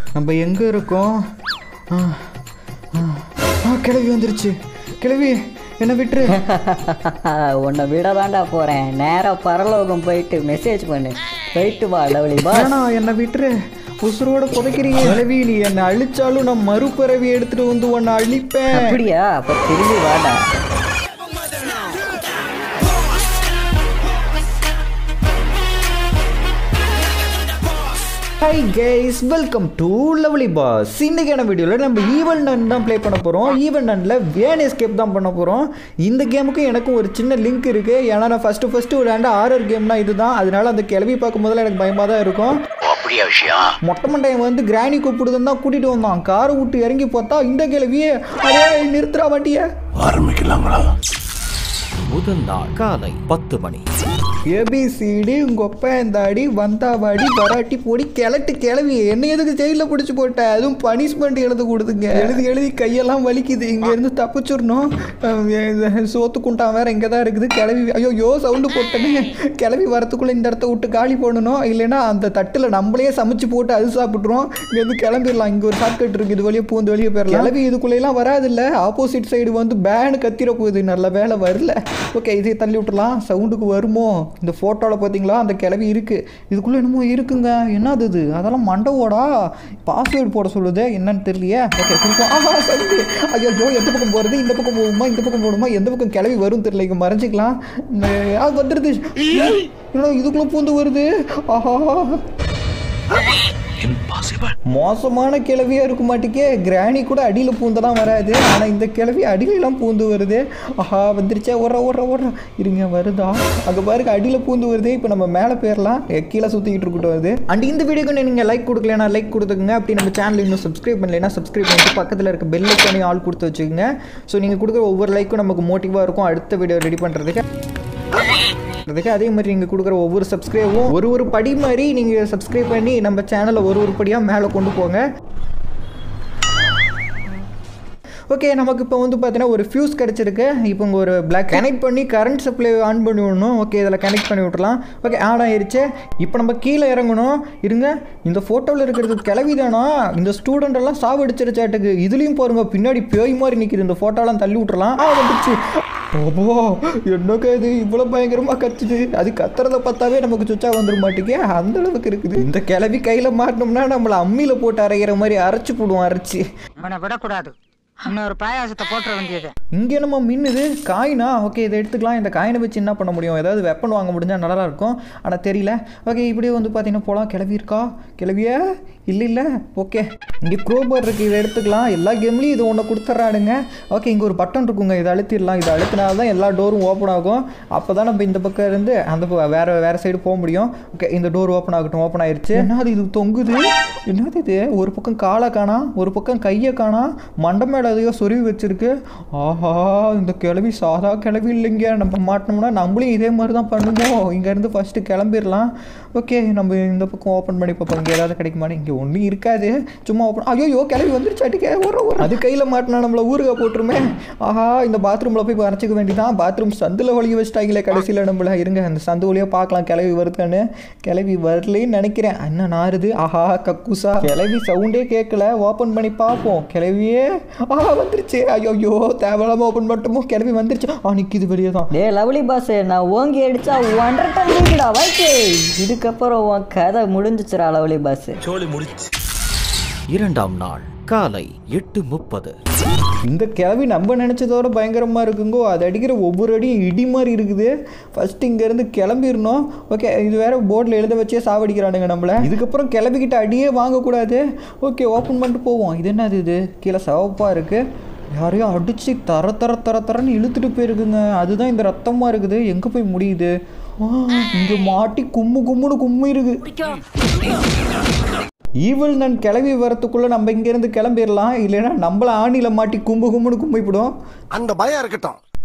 நம்ம எங்கே இருக்கோம் ஆ, ஆ, ஆ, கிளவி வந்துருச்சு கிளவி என்ன விட்டுரு உன்னை விட தாண்டா போகிறேன் நேராக பரலோகம் போயிட்டு மெசேஜ் பண்ணு போயிட்டு வா லவ்லி பா வேணாம் என்னை விட்டுரு உசுரோட புதைக்கிறீங்க கிளவி நீ என்னை அழிச்சாலும் நான் மறுபிறவி எடுத்துட்டு வந்து உன்னை அழிப்பேன் அப்படியா அப்போ திரும்பி வாடா hi guys welcome to lovely boss இன்னைக்கான வீடியோவில் நம்ம ஈவன் நன் தான் ப்ளே பண்ண போகிறோம் ஈவன் நன்னில் வேன் எஸ்கேப் தான் பண்ண போகிறோம் இந்த கேமுக்கும் எனக்கும் ஒரு சின்ன லிங்க் இருக்குது ஏன்னா நான் ஃபஸ்ட்டு ஃபஸ்ட்டு விளையாண்ட ஆரர் கேம்னா இதுதான் அதனால அந்த கிளவி பார்க்கும் போதெல்லாம் எனக்கு பயமாக தான் இருக்கும் அப்படியா விஷயம் மொட்டை மண்டையன் வந்து கிராணி கூப்பிடுதுன்னு தான் கூட்டிகிட்டு வந்தான் காரை விட்டு இறங்கி பார்த்தா இந்த கிளவியே அதே நிறுத்துறா வண்டியை ஆரம்பிக்கலாங்களா முதல் நாள் காலை பத்து மணி ஏபிசிடி உங்கள் அப்பா இந்த அடி வந்தா வாடி வராட்டி போடி கிளட்டு கிளவி என்ன எதுக்கு ஜெயிலில் பிடிச்சி போட்ட அதுவும் பனிஷ்மெண்ட் எழுத கொடுத்துங்க எழுதி எழுதி கையெல்லாம் வலிக்குது இங்கேருந்து தப்பிச்சிடணும் அஹ் இந்த சோத்து குண்டான் வேற இங்கே தான் இருக்குது கிளவி ஐயோ யோ சவுண்டு போட்டேனே கிளவி வரத்துக்குள்ளே இந்த இடத்த விட்டு காலி பண்ணணும் இல்லைன்னா அந்த தட்டில் நம்மளே சமைச்சு போட்டு அது சாப்பிட்றோம் இங்கேருந்து கிளம்பிடலாம் இங்கே ஒரு ஷார்ட்கட் இருக்குது இது வழியே பூந்து வெளியே போயிடலாம் கிளவி இதுக்குள்ளேலாம் வராதில்ல ஆப்போசிட் சைடு வந்து பேனு கத்திர போகுது நல்ல வேலை வரல ஓகே இதை தள்ளி விட்டுலாம் சவுண்டுக்கு வருமோ இந்த ஃபோட்டோவில் பார்த்தீங்களா அந்த கிளவி இருக்குது இதுக்குள்ளே என்னமோ இருக்குங்க என்னது இது அதெல்லாம் மண்டவோடா பாஸ்வேர்டு போட சொல்லுது என்னன்னு தெரியலையே ஓகே கொடுப்போம் ஆஹா சவுண்டு ஐயோ எந்த பக்கம் போகிறது இந்த பக்கம் போகுமா இந்த பக்கம் போகணுமா எந்த பக்கம் கிளவி வரும் தெரியல இங்கே மறைஞ்சிக்கலாம் இந்த- அது வந்துடுது என்னடா இதுக்குள்ளே பூந்து வருது ஆஹா இம்பாசிபிள் மோசமான கிளவியாக இருக்க மாட்டேக்கே கிராணி கூட அடியில் பூந்தெல்லாம் வராது ஆனால் இந்த கிளவி அடியிலலாம் பூந்து வருது ஆஹா வந்துருச்சே ஓடுற ஓடுற ஓடுற இருங்க வருதா அங்கே பாருங்க அடியில் பூந்து வருது இப்போ நம்ம மேலே போயிடலாம் எ, கீழே சுற்றிக்கிட்டு இருக்கட்டும் அது அண்ட் இந்த வீடியோக்கு நீங்கள் லைக் கொடுக்கலனா லைக் கொடுத்துக்குங்க அப்படி நம்ம சேனல் இன்னும் சப்ஸ்கிரைப் பண்ணலைன்னா சப்ஸ்கிரைப் பண்ணிட்டு பக்கத்தில் இருக்க பெல் ஐக்கானையும் ஆள் கொடுத்து வச்சுக்கோங்க ஸோ நீங்கள் கொடுக்குற ஒவ்வொரு லைக்கும் நமக்கு மோட்டிவாக இருக்கும் அடுத்த வீடியோ ரெடி பண்ணுறதுக்கு அதுக்கு அதே மாதிரி நீங்கள் கொடுக்குற ஒவ்வொரு சப்ஸ்கிரைபும் ஒரு ஒரு படி மாதிரி நீங்கள் சப்ஸ்கிரைப் பண்ணி நம்ம சேனலை ஒரு ஒரு படியாக மேலே கொண்டு போங்க ஓகே நமக்கு இப்போ வந்து பார்த்தீங்கன்னா ஒரு ஃபியூஸ் கிடச்சிருக்கு இப்போ இங்கே ஒரு பிளாக் கனெக்ட் பண்ணி கரண்ட் சப்ளை ஆன் பண்ணி விடணும் ஓகே இதில் கனெக்ட் பண்ணி விட்றலாம் ஓகே ஆன் ஆயிருச்சு இப்போ நம்ம கீழே இறங்கணும் இருங்க இந்த ஃபோட்டோவில் இருக்கிறது கிளவி தானா இந்த ஸ்டூடெண்ட் எல்லாம் சாவடிச்சிருச்சாட்டுக்கு இதுலேயும் பாருங்க பின்னாடி பேய் மாதிரி நிற்கிது இந்த ஃபோட்டோலாம் தள்ளி விட்றலாம் ஆ வந்துச்சு ஓபோ என்னக்கா இது இவ்வளோ பயங்கரமாக கத்துது அது கத்துறத பார்த்தாவே நமக்கு சுச்சா வந்துட மாட்டேங்க அந்த அளவுக்கு இருக்குது இந்த கிளவி கையில் மாட்டினோம்னா நம்மளை அம்மியில் போட்டு அரைக்கிற மாதிரி அரைச்சி போடுவோம் அரைச்சி அவனை விடக்கூடாது இன்னொரு பாயாசத்தை போட்டுற வேண்டியது இங்கே நம்ம மின்னுது காயினா ஓகே இதை எடுத்துக்கலாம் இந்த காயினை வச்சு என்ன பண்ண முடியும் ஏதாவது வெப்பன் வாங்க முடிஞ்சால் நல்லா இருக்கும் ஆனால் தெரியல ஓகே இப்படியே வந்து பார்த்தீங்கன்னா போகலாம் கிளவி இருக்கா கிளவியா இல்லை இல்லை ஓகே இங்கே க்ரோபர் இருக்குது இதை எடுத்துக்கலாம் எல்லா கேம்லேயும் இது ஒன்று கொடுத்துட்றானுங்க ஓகே இங்கே ஒரு பட்டன் இருக்குங்க இதை அழுத்திடலாம் இதை அழுத்தினா தான் எல்லா டோரும் ஓப்பன் ஆகும் அப்போ தான் நம்ம இந்த பக்கம் இருந்து அந்த ப- வேற வேற சைடு போக முடியும் ஓகே இந்த டோர் ஓப்பன் ஆகட்டும் ஓப்பன் ஆயிருச்சு என்னது இது தொங்குது என்னது இது ஒரு பக்கம் காலை காணா ஒரு பக்கம் கையை காணா மண்டை மேலே அதையோ சொருவி வச்சிருக்கு ஆஹா இந்த கிளவி சாதா கிளவி இல்லைங்க நம்ம மாட்டினோம்னா நம்மளும் இதே மாதிரி தான் பண்ணுவோம் இங்கேருந்து ஃபஸ்ட்டு கிளம்பிடலாம் ஓகே நம்ம இந்த பக்கம் ஓப்பன் பண்ணி பார்ப்போம் இங்கே ஏதாவது கிடைக்குமான்னு இங்கே ஒன்றும் இருக்காது சும்மா ஓப்பன் ஐயோ கிளவி வந்துருச்சாட்டிக்கே ஒரு ஒரு அது கையில் மாட்டினா நம்மளை ஊருகா போட்டுருமே ஆஹா இந்த பாத்ரூமில் போய் அரைச்சிக்க வேண்டியதான் பாத்ரூம் சந்தில் ஒழிய வச்சிட்டாங்களே கடைசியில் நம்மள இருங்க அந்த சந்து வழியாக பார்க்கலாம் கிளவி வருதான்னு கிளவி வரலேன்னு நினைக்கிறேன் என்ன நாருது ஆஹா கக்கூசா கிளவி சவுண்டே கேட்கல ஓப்பன் பண்ணி பார்ப்போம் கிளவியே ஆஹா வந்துருச்சு ஐயோ தேவையில்லாம ஓப்பன் பண்ணிட்டோமோ கிளவி வந்துருச்சு ஆ நிற்கிது வெளியே தான் டே லவ்லி பாஸ் நான் ஓங்கி அடிச்சா ஒன்றரை டன் வீக்குடா வைக்கே இதுக்கப்புறம் உன் கதை முடிஞ்சிச்சுடா லவ்லி பாஸ் இரண்டாம் நாள் காலை எட்டு முப்பது இந்த கிளவி நம்ம நினச்சதோட பயங்கரமாக இருக்குங்கோ அது அடிக்கிற ஒவ்வொரு அடியும் இடி மாதிரி இருக்குது ஃபஸ்ட்டு இங்கேருந்து கிளம்பிடணும் ஓகே இது வேற போர்டில் எழுத வச்சே சாவடிக்கிறானுங்க நம்மளை இதுக்கப்புறம் கிளம்பிக்கிட்ட அடியே வாங்கக்கூடாது ஓகே ஓப்பன் பண்ணிட்டு போவோம் இது என்னது இது கீழே சிவப்பாக இருக்குது யாரையோ அடித்து தர தர தர தரன்னு இழுத்துட்டு போயிருக்குங்க அதுதான் இந்த ரத்தமாக இருக்குது எங்கே போய் முடியுது இங்கே மாட்டி கும்மு கும்முன்னு கும்மு இருக்கு ஈவில் நான் கிளம்பி வரத்துக்குள்ளே நம்ம இங்கேருந்து கிளம்பிடலாம் இல்லைன்னா நம்மள ஆணியில் மாட்டி கும்பு கும்புன்னு கும்பிப்பிடும் அந்த பயம் இருக்கட்டும்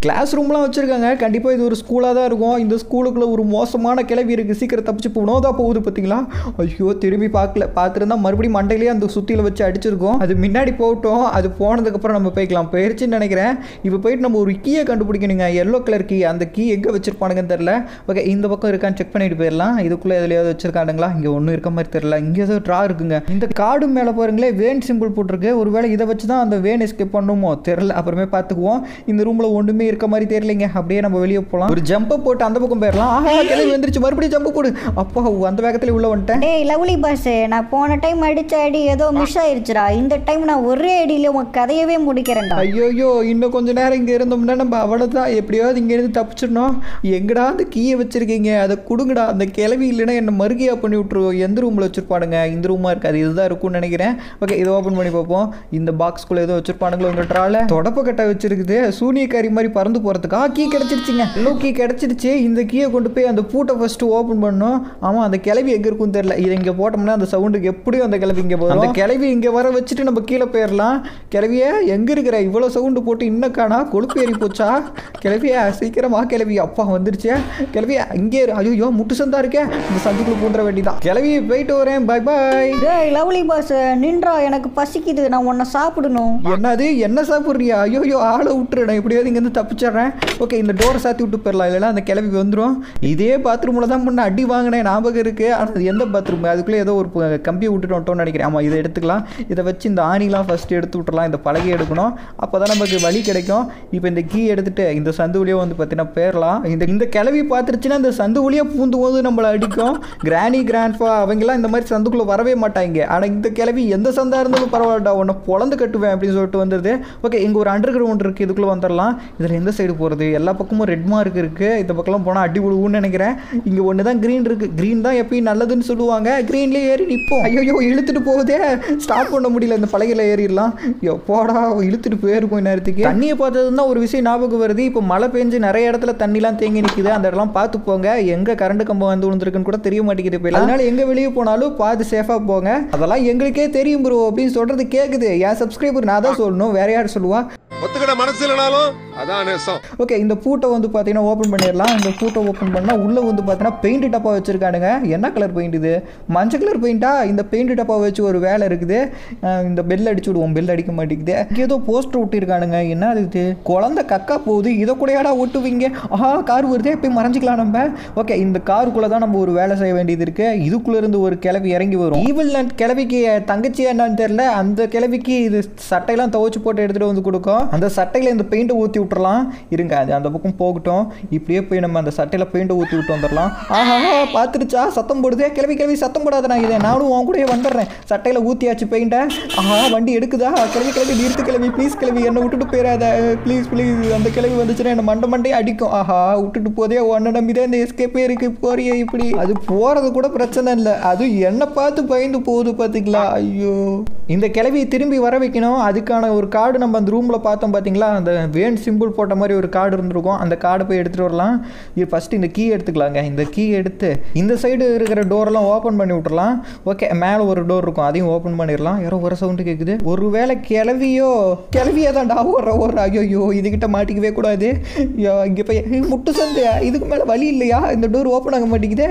கிளாஸ் ரூம்லாம் வச்சுருக்காங்க கண்டிப்பாக இது ஒரு ஸ்கூலாக தான் இருக்கும் இந்த ஸ்கூலுக்குள்ளே ஒரு மோசமான கிளவி இருக்குது சீக்கிரம் தப்பிச்சு போகணும் தான் போகுது பார்த்தீங்களா ஐயோ திரும்பி பார்க்கல பார்த்துருந்தா மறுபடியும் மண்டையிலேயே அந்த சுத்தியில் வச்சு அடிச்சிருக்கோம் அது முன்னாடி போகட்டும் அது போனதுக்கப்புறம் நம்ம போய்க்கலாம் போயிருச்சுன்னு நினைக்கிறேன் இப்போ போயிட்டு நம்ம ஒரு கீயை கண்டுபிடிக்கணுங்க எல்லோ கலர் கீ அந்த கீ எங்கே வச்சிருப்பானுங்கன்னு தெரில ஓகே இந்த பக்கம் இருக்கான்னு செக் பண்ணிட்டு போயிடலாம் இதுக்குள்ளே எதுலையாவது வச்சிருக்கானுங்களா இங்கே ஒன்றும் இருக்க மாதிரி தெரில இங்கே ஏதோ ட்ரா இருக்குங்க இந்த கார்டு மேலே பாருங்களே வேன் சிம்பிள் போட்டிருக்கு ஒருவேளை இதை வச்சு தான் அந்த வேன் எஸ்கேப் பண்ணுமோ தெரில அப்புறமே பார்த்துக்குவோம் இந்த ரூமில் ஒன்றுமே இருக்க மாதிரி தெரியலைங்க அப்படியே நம்ம வெளியே போகலாம் ஒரு ஜம்பை போட்டு அந்த பக்கம் போயிடலாம் ஆஹா கிளம்பி வந்துருச்சு மறுபடியும் ஜம்பு போடு அப்பா அந்த வேகத்தில் உள்ள வந்துட்டேன் டேய் லவ்லி பாஸ் நான் போன டைம் அடிச்ச அடி ஏதோ மிஸ் ஆயிருச்சுடா இந்த டைம் நான் ஒரே அடியில உன் கதையவே முடிக்கிறேன்டா ஐயோயோ இன்னும் கொஞ்ச நேரம் இங்கே இருந்தோம்னா நம்ம அவ்வளோதான் எப்படியாவது இங்கேருந்து தப்பிச்சிடணும் எங்கடா அந்த கீயை வச்சிருக்கீங்க அதை கொடுங்கடா அந்த கிளவி இல்லைன்னா என்னை மறுகையாக பண்ணி விட்ருவோம் எந்த ரூமில் வச்சிருப்பானுங்க இந்த ரூமாக இருக்காது இதுதான் இருக்கும்னு நினைக்கிறேன் ஓகே இதை ஓப்பன் பண்ணி பார்ப்போம் இந்த பாக்ஸ்குள்ளே ஏதோ வச்சிருப்பானுங்களோ உங்கள் ட்ரால தொடப்பு கட்டை வச்சிருக்குது சூனியக்காரி மாதிரி பறந்து போகிறதுக்கா கீ கிடச்சிருச்சுங்க இன்னும் கீ கிடச்சிருச்சு இந்த கீயை கொண்டு போய் அந்த பூட்டை ஃபஸ்ட்டு ஓப்பன் பண்ணணும் ஆமாம் அந்த கிளவி எங்கே இருக்குன்னு தெரியல இதை இங்கே போட்டோம்னா அந்த சவுண்டுக்கு எப்படியும் அந்த கிளவி இங்கே போகும் அந்த கிளவி இங்கே வர வச்சுட்டு நம்ம கீழே போயிடலாம் கிளவியே எங்கே இருக்கிற இவ்வளோ சவுண்டு போட்டு இன்னும் காணா கொழுப்பு ஏறி போச்சா கிளவியா சீக்கிரமா கிளவி அப்பா வந்துருச்சே கிளவியா இங்கே இரு. ஐயோ முட்டு சந்தா இருக்கே இந்த சந்துக்குள்ள பூந்துட வேண்டியதான் கிளவி போயிட்டு வரேன் பை பாய் டேய் லவ்லி பாஸ் நின்றா எனக்கு பசிக்குது நான் உன்னை சாப்பிடணும் என்னது என்ன சாப்பிட்றியா ஐயோ ஆளை விட்டுரு நான் எப்படியாவது இங்கேருந்து தப்பிச்சிடுறேன் ஓகே இந்த டோரை சாத்தி விட்டு போயிடலாம் இல்லைன்னா அந்த கிளவி வந்துடும் இதே பாத்ரூமில் தான் முன்ன அடி வாங்கினேன் ஞாபகம் இருக்குது ஆனால் அது எந்த பாத்ரூம் அதுக்குள்ளே ஏதோ ஒரு ப- கம்பியை விட்டுட்டு வந்துட்டோம்னு நினைக்கிறேன் ஆமாம் இதை எடுத்துக்கலாம் இதை வச்சு இந்த ஆணிலாம் ஃபஸ்ட்டு எடுத்து விட்டுறலாம் இந்த பலகை எடுக்கணும் அப்போ தான் நமக்கு வழி கிடைக்கும் இப்போ இந்த கீ எடுத்துட்டு இந்த சந்து வழியாக வந்து பார்த்தீங்கன்னா பேரலாம் இந்த இந்த கிளவி பார்த்துருச்சுன்னா இந்த சந்து வழியாக பூந்து போது நம்மளை அடிக்கும் கிராணி கிராண்ட்ஃபா அவங்கெல்லாம் இந்த மாதிரி சந்துக்குள்ளே வரவே மாட்டாங்க ஆனால் இந்த கிளவி எந்த சந்தா இருந்தாலும் பரவாயில்லடா உன்னை பொழந்து கட்டுவேன் அப்படின்னு சொல்லிட்டு வந்துடுது ஓகே இங்கே ஒரு அண்டர் கிரவுண்ட் இருக்குது இதுக்குள்ளே வந்துடலாம் இதில் எந்த சைடு போகிறது எல்லா பக்கமும் ரெட் மார்க் இருக்குது இந்த பக்கம்லாம் போனால் அடி விழுவுன்னு நினைக்கிறேன் இங்கே ஒன்று தான் க்ரீன் இருக்குது க்ரீன் தான் எப்பயும் நல்லதுன்னு சொல்லுவாங்க க்ரீன்லேயே ஏறி நிற்போம் ஐயோ இழுத்துட்டு போகுதே ஸ்டாப் பண்ண முடியல இந்த பலகையில் ஏறிடலாம் எப்போடா இழுத்துட்டு போயிருக்கும் நேரத்துக்கு தண்ணியை பார்த்தது தான் ஒரு விஷயம் ஞாபகம் வருது இப்போ மழை பெஞ்சு நிறைய இடத்துல தண்ணிலாம் தேங்கி நிற்குது அந்த இடம்லாம் பார்த்து போங்க எங்கே கரண்ட் கம்பம் வந்து விழுந்திருக்குன்னு கூட தெரிய மாட்டேங்குது இப்போ அதனால எங்கே வெளியே போனாலும் பார்த்து சேஃபாக போங்க அதெல்லாம் எங்களுக்கே தெரியும் ப்ரோ அப்படின்னு சொல்கிறது கேட்குது என் சப்ஸ்கிரைபர் நான் தான் சொல்லணும் வேற யார் சொல்லுவா ஒத்துக்கிட மனசு இல்லைனாலும் அதான் நேசம் ஓகே இந்த பூட்டை வந்து பார்த்தீங்கன்னா ஓப்பன் பண்ணிடலாம் இந்த பூட்டை ஓப்பன் பண்ணால் உள்ளே வந்து பார்த்தீங்கன்னா பெயிண்ட் டப்பா வச்சுருக்கானுங்க என்ன கலர் பெயிண்ட் இது மஞ்சள் கலர் பெயிண்டா இந்த பெயிண்ட் டப்பா வச்சு ஒரு வேலை இருக்குது அஹ் இந்த பெல் அடிச்சு விடுவோம் பெல் அடிக்க மாட்டேங்குது இங்கே ஏதோ போஸ்டர் ஒட்டியிருக்கானுங்க என்ன அது இது குழந்தை கக்கா போகுது இதை கூடயாடா ஒட்டுவீங்க ஆஹா கார் வருதே போய் மறைஞ்சிக்கலாம் நம்ம ஓகே இந்த காருக்குள்ளே தான் நம்ம ஒரு வேலை செய்ய வேண்டியது இருக்குது இதுக்குள்ளே இருந்து ஒரு கிளவி இறங்கி வரும் ஈவில் நட் கிளவிக்கு தங்கச்சி என்னன்னு தெரியல அந்த கிளவிக்கு இது சட்டையெல்லாம் துவைச்சு போட்டு எடுத்துகிட்டு வந்து கொடுக்கும் அந்த சட்டையில் இந்த பெயிண்ட்டை ஊற்றி விட்டுறலாம் இருங்க அது அந்த பக்கம் போகட்டும் இப்படியே போய் நம்ம அந்த சட்டையில் பெயிண்ட்டை ஊற்றி விட்டு வந்துடலாம் ஆஹா பார்த்துருச்சா சத்தம் போடுதே கிளவி கிளவி சத்தம் போடாத நான் இதை நானும் உன் கூடயே வந்துடுறேன் சட்டையில் ஊற்றியாச்சு பெயிண்ட்டை ஆஹா வண்டி எடுக்குதா கிளவி கிளவி நிறுத்து கிளவி ப்ளீஸ் கிளவி என்னை விட்டுட்டு போயிடாத ப்ளீஸ் ப்ளீஸ் அந்த கிளவி வந்துச்சுன்னா என்ன மண்டை மண்டையே அடிக்கும் ஆஹா விட்டுட்டு போதே உன்னை நம்பி தான் இந்த எஸ்கேப்பே இருக்கு போறியே இப்படி அது போகிறது கூட பிரச்சனை இல்லை அது என்னை பார்த்து பயந்து போகுது பார்த்தீங்களா ஐயோ இந்த கிளவியை திரும்பி வர வைக்கணும் அதுக்கான ஒரு கார்டு நம்ம அந்த ரூமில் பார்த்தோம் பார்த்தீங்களா அந்த வேன் சிம்பிள் போட்ட மாதிரி ஒரு கார்டு இருந்திருக்கும் அந்த கார்டை போய் எடுத்துகிட்டு வரலாம் இது ஃபஸ்ட்டு இந்த கீ எடுத்துக்கலாங்க இந்த கீ எடுத்து இந்த சைடு இருக்கிற டோரெல்லாம் ஓப்பன் பண்ணி விட்டுறலாம் ஓகே மேலே ஒரு டோர் இருக்கும் அதையும் ஓப்பன் பண்ணிடலாம் யாரோ ஒரு சவுண்டு கேட்குது ஒருவேளை கிளவியோ கிளவியே தான்டா ஓடுற ஓடுற ஐயோ இதுகிட்ட மாட்டிக்கவே கூடாது ஐயோ, இங்கே போய் ஏய், முட்டு சந்து இதுக்கு மேலே வழி இல்லையா இந்த டோர் ஓப்பன் ஆக மாட்டேங்குதே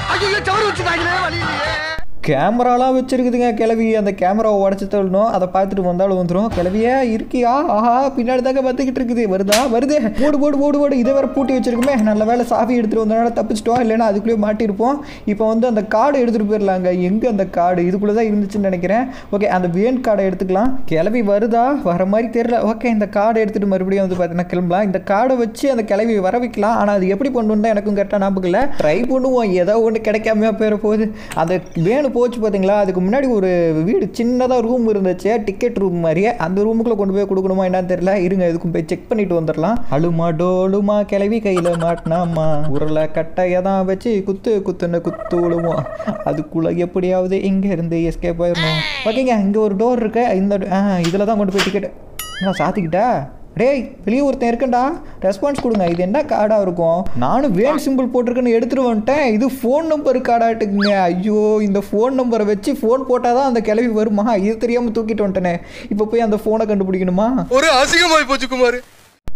கேமராலாம் வச்சிருக்குதுங்க கிளவி அந்த கேமராவை உடச்சி தள்ளணும் அதை பார்த்துட்டு வந்தாலும் வந்துடும் கிளவியே இருக்கியா ஆஹா பின்னாடி தாங்க பார்த்துக்கிட்டு இருக்குது வருதா வருதே போடு போடு போடு போடு இதை வேற பூட்டி வச்சிருக்குமே நல்ல வேலை சாவி எடுத்துகிட்டு வந்தனால தப்பிச்சிட்டோம் இல்லைன்னா அதுக்குள்ளேயே மாட்டியிருப்போம் இப்போ வந்து அந்த கார்டு எடுத்துகிட்டு போயிடலாங்க எங்கே அந்த கார்டு இதுக்குள்ளே தான் இருந்துச்சுன்னு நினைக்கிறேன் ஓகே அந்த வேன் கார்டை எடுத்துக்கலாம் கிளவி வருதா வர மாதிரி தெரியல ஓகே இந்த கார்டை எடுத்துகிட்டு மறுபடியும் வந்து பார்த்தீங்கன்னா கிளம்பலாம் இந்த கார்டை வச்சு அந்த கிளவி வர வைக்கலாம் ஆனால் அது எப்படி பண்ணணும் தான் எனக்கும் கரெக்டாக ஞாபகம் இல்லை ட்ரை பண்ணுவோம் ஏதோ ஒன்று கிடைக்காம போயிட போகுது அந்த வேனு போச்சு பார்த்தீங்களா அதுக்கு முன்னாடி ஒரு வீடு சின்னதாக ரூம் இருந்துச்சு டிக்கெட் ரூம் மாதிரியே அந்த ரூமுக்குள்ளே கொண்டு போய் கொடுக்கணுமா என்னன்னு தெரியல இருங்க இதுக்கும் போய் செக் பண்ணிட்டு வந்துடலாம் அழுமா டோலுமா கிளவி கையில் மாட்டினாமா உருளை கட்டையை தான் வச்சு குத்து குத்துன்னு குத்து விழுவோம் அதுக்குள்ளே எப்படியாவது இங்கே இருந்து எஸ்கேப் ஆயிடணும் ஓகேங்க இங்கே ஒரு டோர் இருக்கு இந்த இதில் தான் கொண்டு போய் டிக்கெட் நான் சாத்திக்கிட்டா டேய் வெளியே ஒருத்தன் இருக்கேன்டா ரெஸ்பான்ஸ் கொடுங்க இது என்ன கார்டாக இருக்கும் நானும் வேன் சிம்பிள் போட்டிருக்கேன்னு எடுத்துகிட்டு வந்துட்டேன் இது ஃபோன் நம்பர் கார்டாட்டுக்குங்க ஐயோ இந்த ஃபோன் நம்பரை வச்சு ஃபோன் போட்டால் தான் அந்த கிளவி வருமா இது தெரியாமல் தூக்கிட்டு வந்துட்டேனே இப்போ போய் அந்த ஃபோனை கண்டுபிடிக்கணுமா ஒரு அசிங்கமாய் போச்சு குமார்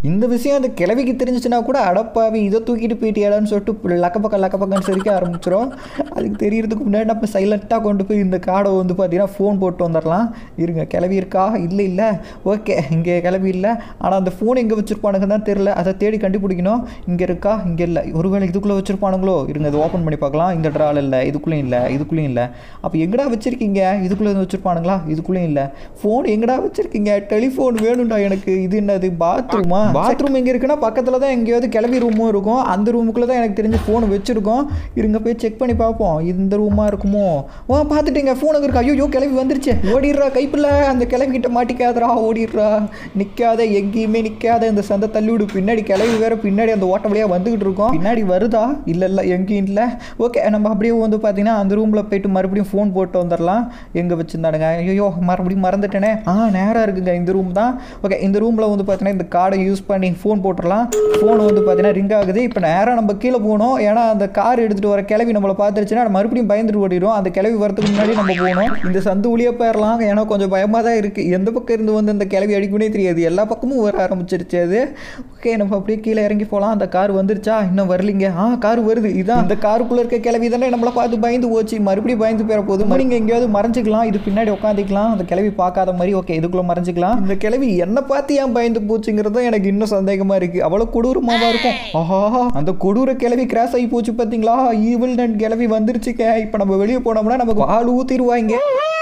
இந்த விஷயம் அந்த கிழவிக்கு தெரிஞ்சிச்சுன்னா கூட அடப்பாவி இதை தூக்கிட்டு போயிட்டியாடான்னு சொல்லிட்டு லக்க பக்கம் லக்க பக்கம்னு சிரிக்க ஆரம்பிச்சிடும் அதுக்கு தெரியறதுக்கு முன்னாடி நம்ம சைலண்ட்டாக கொண்டு போய் இந்த காடை வந்து பார்த்தீங்கன்னா ஃபோன் போட்டு வந்துடலாம் இருங்க கிளவி இருக்கா இல்லை இல்லை ஓகே இங்கே கிளவி இல்லை ஆனால் அந்த ஃபோன் எங்கே வச்சுருப்பானுங்க தான் தெரில அதை தேடி கண்டுபிடிக்கணும் இங்கே இருக்கா இங்கே இல்லை ஒருவேளை இதுக்குள்ளே வச்சுருப்பானுங்களோ இருங்க இது ஓப்பன் பண்ணி பார்க்கலாம் இந்த ட்ரால் இல்லை இதுக்குள்ளேயும் இல்லை இதுக்குள்ளேயும் இல்லை அப்போ எங்கடா வச்சுருக்கீங்க இதுக்குள்ளே வச்சுருப்பானுங்களா இதுக்குள்ளேயும் இல்லை ஃபோன் எங்கடா வச்சுருக்கீங்க டெலிஃபோன் வேணும்டா எனக்கு இது என்னது பாத்ரூமா பாத்ரூம் எங்கே இருக்குன்னா பக்கத்தில் தான் எங்கேயாவது கிளவி ரூமும் இருக்கும் அந்த ரூமுக்குள்ளே தான் எனக்கு தெரிஞ்ச ஃபோன் வச்சுருக்கோம் இருங்க போய் செக் பண்ணி பார்ப்போம் இந்த ரூமாக இருக்குமோ ஓ பார்த்துட்டீங்க ஃபோன் இருக்கு ஐயோ கிளவி வந்துருச்சு ஓடிடுறா கைப்பில் அந்த கிளவி கிட்ட மாட்டிக்காதடா ஓடிடுறா நிற்காத எங்கேயுமே நிற்காத இந்த சந்தை தள்ளி விடு பின்னாடி கிளவி வேற பின்னாடி அந்த ஓட்ட வழியாக வந்துகிட்டு இருக்கோம் பின்னாடி வருதா இல்லை இல்லை எங்கேயும் இல்லை ஓகே நம்ம அப்படியே வந்து பார்த்தீங்கன்னா அந்த ரூமில் போயிட்டு மறுபடியும் ஃபோன் போட்டு வந்துடலாம் எங்கே வச்சுருந்தானுங்க ஐயோ மறுபடியும் மறந்துட்டேனே ஆ நேராக இருக்குங்க இந்த ரூம் தான் ஓகே இந்த ரூமில் வந்து பார்த்தீங்கன்னா இந்த கார்டை யூஸ் பண்ணி ஃபோன் போட்டுடலாம் ஃபோன் வந்து பார்த்தீங்கன்னா ரிங் ஆகுது இப்போ நேராக நம்ம கீழே போகணும் ஏன்னா அந்த கார் எடுத்துகிட்டு வர கிளவி நம்மளை பார்த்துருச்சுன்னா மறுபடியும் பயந்துட்டு ஓடிடும் அந்த கிளவி வரதுக்கு முன்னாடி நம்ம போகணும் இந்த சந்து வழியே போயிடலாம் ஏன்னா கொஞ்சம் பயமாக தான் இருக்குது எந்த பக்கம் இருந்து வந்து அந்த கிளவி அடிக்குனே தெரியாது எல்லா பக்கமும் வர ஆரம்பிச்சிருச்சு அது ஓகே நம்ம அப்படியே கீழே இறங்கி போகலாம் அந்த கார் வந்துருச்சா இன்னும் வரலிங்க ஆ கார் வருது இதான் இந்த காருக்குள்ளே இருக்க கிளவி தானே நம்மளை பார்த்து பயந்து போச்சு மறுபடியும் பயந்து போயிட போகுது நீங்கள் எங்கேயாவது மறைஞ்சிக்கலாம் இது பின்னாடி உட்காந்துக்கலாம் அந்த கிளவி பார்க்காத மாதிரி ஓகே இதுக்குள்ளே மறைஞ்சிக்கலாம் இந்த கிளவி என்ன பார்த்து ஏன் பயந்து போச்சுங்கிறது தான் எனக்கு இன்னும் சந்தேகமாக இருக்குது அவ்வளோ கொடூரமாவா இருக்கும் ஆஹா அந்த கொடூர கிளவி கிராஸ் ஆகி போச்சு பார்த்தீங்களா ஈவில் நட் கிளவி வந்துருச்சுங்க இப்போ நம்ம வெளியே போனோம்னா நமக்கு பால் ஊற்றிடுவாங்க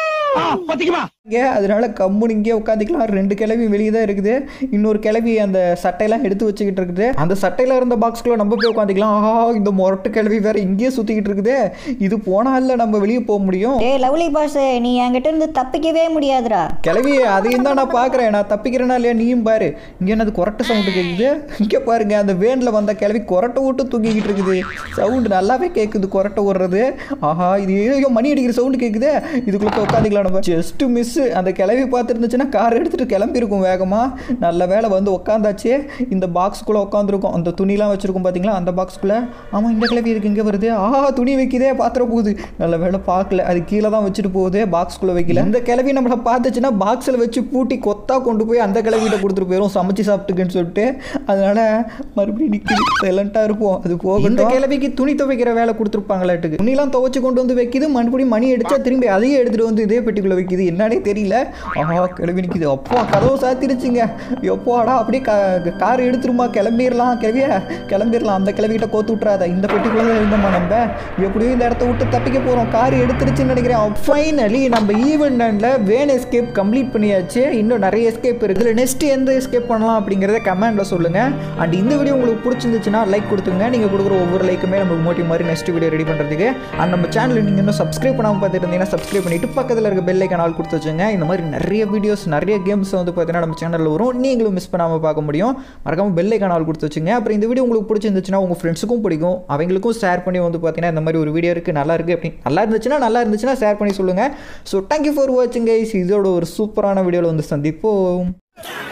இங்கே அதனால கம்முன்னு இங்கே உட்காந்துக்கலாம் ரெண்டு கிளவி வெளியே தான் இருக்குது இன்னொரு கிளவி அந்த சட்டையெல்லாம் எடுத்து வச்சுக்கிட்டு இருக்குது அந்த சட்டையில் இருந்த பாக்ஸ்குள்ளே நம்ம போய் உட்காந்துக்கலாம் ஆஹா இந்த மொரட்டு கிளவி வேற இங்கேயே சுற்றிக்கிட்டு இருக்குது இது போனால் இல்லை நம்ம வெளியே போக முடியும் டேய் லவ்லி பாஸ் நீ என்கிட்ட இருந்து தப்பிக்கவே முடியாதுடா கிளவி அதையும் தான் நான் பார்க்குறேன் நான் தப்பிக்கிறேனா இல்லையா நீயும் பாரு இங்கே என்னது கொரட்டை சவுண்டு கேட்குது இங்கே பாருங்க அந்த வேனில் வந்த கிளவி கொரட்டை விட்டு தூங்கிக்கிட்டு இருக்குது சவுண்டு நல்லாவே கேட்குது கொரட்டை ஓடுறது ஆஹா இது ஐயோ மணி அடிக்கிற சவுண்டு கேட்குது இதுக்குள்ளே போய் உட்காந்துக்கலாம் நம்ம ஜஸ்ட் மிஸ் அந்த கிளவி பார்த்துருந்துச்சுன்னா கார் எடுத்துகிட்டு கிளம்பியிருக்கும் வேகமாக நல்ல வேலை வந்து உட்காந்தாச்சு இந்த பாக்ஸ்குள்ளே உட்காந்துருக்கும் அந்த துணிலாம் வச்சுருக்கோம் பார்த்தீங்களா அந்த பாக்ஸ்குள்ளே ஆமாம் இந்த கிளவி இருக்கு இங்கே வருது ஆஹா துணி வைக்குதே பாத்திரம் போகுது நல்ல வேலை பார்க்கல அது கீழே தான் வச்சுட்டு போகுது பாக்ஸ்குள்ளே வைக்கல இந்த கிளவி நம்மளை பார்த்துச்சுன்னா பாக்ஸில் வச்சு பூட்டி கொத்தா கொண்டு போய் அந்த கிளவிட்ட கொடுத்துட்டு போயிடும் சமைச்சு சாப்பிட்டுக்குன்னு சொல்லிட்டு அதனால மறுபடியும் நிற்கிது சைலண்ட்டாக இருப்போம் அது போகும் இந்த கிளவிக்கு துணி துவைக்கிற வேலை கொடுத்துருப்பாங்களாட்டுக்கு துணிலாம் துவைச்சு கொண்டு வந்து வைக்கிது மறுபடியும் மணி அடிச்சா திரும்பி அதையே எடுத்துகிட்டு வந்து இதே பெட்டிக்குள்ளே வைக்கிது என்னன்னே தெரியல ஆஹா கிளவி நிற்கிது அப்பா கதவு சாத்திருச்சுங்க எப்பாடா அப்படியே கா- கார் எடுத்துருமா கிளம்பிடலாம் கிளவிய கிளம்பிடலாம் அந்த கிளவிகிட்ட கோத்து விட்றாத இந்த பெட்டிக்குள்ளே தான் இருந்தோமா நம்ம எப்படியும் இந்த இடத்த விட்டு தப்பிக்க போகிறோம் கார் எடுத்துருச்சுன்னு நினைக்கிறேன் ஃபைனலி நம்ம ஈவெண்ட்டில் வேன் எஸ்கேப் கம்ப்ளீட் பண்ணியாச்சு இன்னும் நிறைய எஸ்கேப் இருக்குது இதில் நெக்ஸ்ட் எந்த எஸ்கேப் பண்ணலாம் அப்படிங்கிறத கமெண்ட்டில் சொல்லுங்கள் அண்ட் இந்த வீடியோ உங்களுக்கு பிடிச்சிருந்துச்சுன்னா லைக் கொடுத்துங்க நீங்கள் கொடுக்குற ஒவ்வொரு லைக்குமே நமக்கு மோட்டிவ் மாதிரி நெக்ஸ்ட் வீடியோ ரெடி பண்ணுறதுக்கு அண்ட் நம்ம சேனலில் நீங்கள் இன்னும் சப்ஸ்கிரைப் பண்ணாமல் பார்த்துட்டு இருந்தீங்கன்னா சப்ஸ்கிரைப் பண்ணிட்டு பக்கத்தில் இருக்க பெல் ஐக்கான் ஆல் கொடுத்து வச்சுங்க இந்த மாதிரி நிறைய வீடியோஸ் நிறைய கேம்ஸ் வந்து பார்த்தீங்கன்னா நம்ம சேனலில் வரும் நீங்களும் மிஸ் பண்ணாமல் பார்க்க முடியும் மறக்காம பெல் ஐக்கான் ஆல் கொடுத்து வச்சுங்க அப்புறம் இந்த வீடியோ உங்களுக்கு பிடிச்சிருந்துச்சுன்னா உங்கள் ஃப்ரெண்ட்ஸுக்கும் பிடிக்கும் அவங்களுக்கும் ஷேர் பண்ணி வந்து பார்த்தீங்கன்னா இந்த மாதிரி ஒரு வீடியோ இருக்குது நல்லா இருக்குது அப்படி நல்லா இருந்துச்சுன்னா நல்லா இருந்துச்சுன்னா ஷேர் பண்ணி சொல்லுங்கள் ஸோ தேங்க்யூ ஃபார் வாட்சிங் கைஸ் இதோட ஒரு சூப்பரான வீடியோவில் வந்து சந்திப்போம்